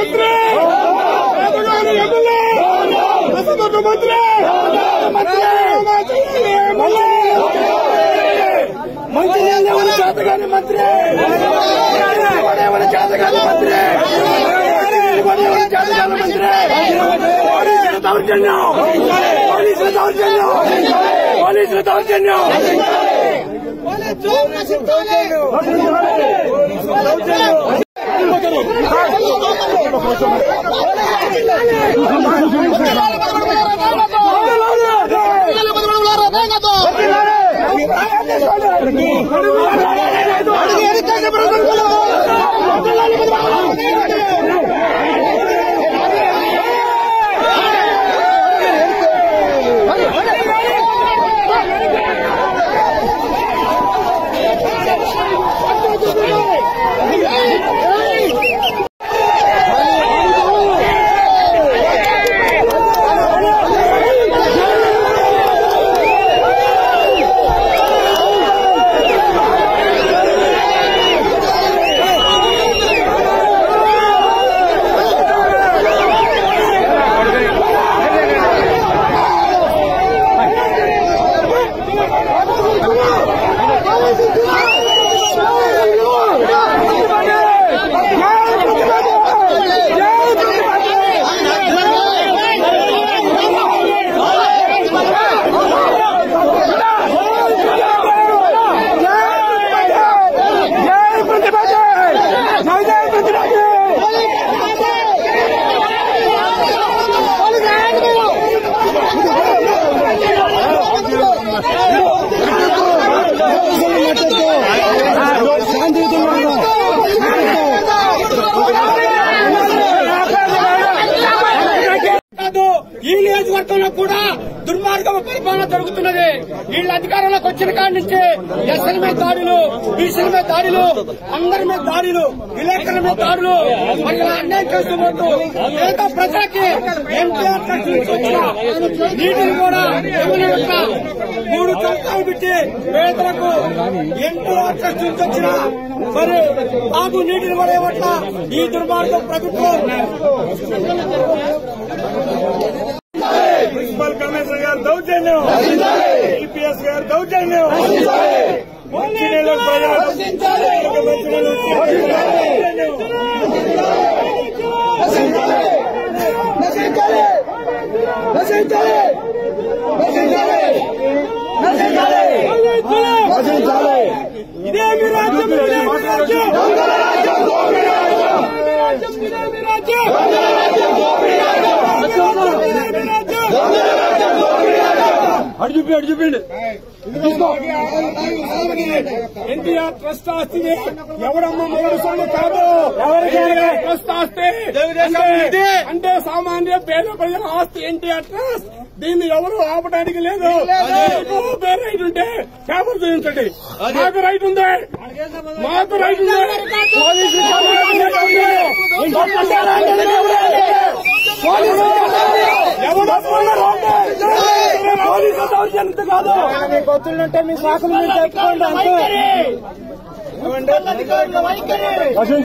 మంత్రి పేదగాని ఎమ్మెల్యే అసమర్థ మంత్రి మంత్రి ఎవరి చేతగాని మంత్రి ఎవరి చేతగాని మంత్రి ఎవరి చేతగాని మంత్రి పోలీసుల దౌర్జన్యం పోలీసుల దౌర్జన్యం పోలీసుల దౌర్జన్యం కాదు ఈ నియోజకవర్గంలో కూడా దుర్మార్గం పరిపాలన జరుగుతున్నది వీళ్ళ అధికారంలోకి వచ్చిన కాడి నుంచి ఎస్ఎల్ మీద దాడులు బీసీల మీద దాడులు అందరి మీద దాడులు విలేకరుల మీద దాడులు మరి ఇలా అన్యాయం చేస్తూ పోతూ పేద ప్రజలకి ఎన్టీఆర్ ట్రస్ట్ నుంచి వచ్చిన నీటిని కూడా ఎమ్మెల్యే యొక్క మూడు సంవత్సరాలు పెట్టి పేదలకు ఎన్టీఆర్ ట్రస్ట్ నుంచి వచ్చిన మరి బాబు నీటిని కూడా ఇవ్వట్ల ఈ దుర్మార్గం ప్రభుత్వం మున్సిపల్ కమిషనర్ గారు దౌర్జన్యం ఈపీఎస్ గారు దౌర్జన్యం మంచినీళ్ళు ప్రజలకు మంచినీళ్ళు ఇదే మీ రాజ్యం ఇదే మీ రాజ్యం ఇదే మీ రాజ్యం అడు చూపి అడు చూపిండి ఎన్టీఆర్ ట్రస్ట్ ఆస్తిని ఎవడమ్మ మూడు సార్లు కాదు ఎవరికి ట్రస్ట్ ఆస్తి అంటే- అంటే సామాన్య పేద ప్రజల ఆస్తి ఎన్టీఆర్ ట్రస్ట్ దీన్ని ఎవరు ఆపడానికి లేదు మీకు వేరే రైట్ ఉంటే పేపర్ చూపించండి మాకు రైట్ ఉంది మాకు రైట్ ఉంది పోలీసులు పోలీసులు దౌర్జన్యం కాదు కొత్తులుంటే మీ శాఖలు మీరు చెప్పుకోండి అంతే వైఖరి. అధికారుల వైఖరి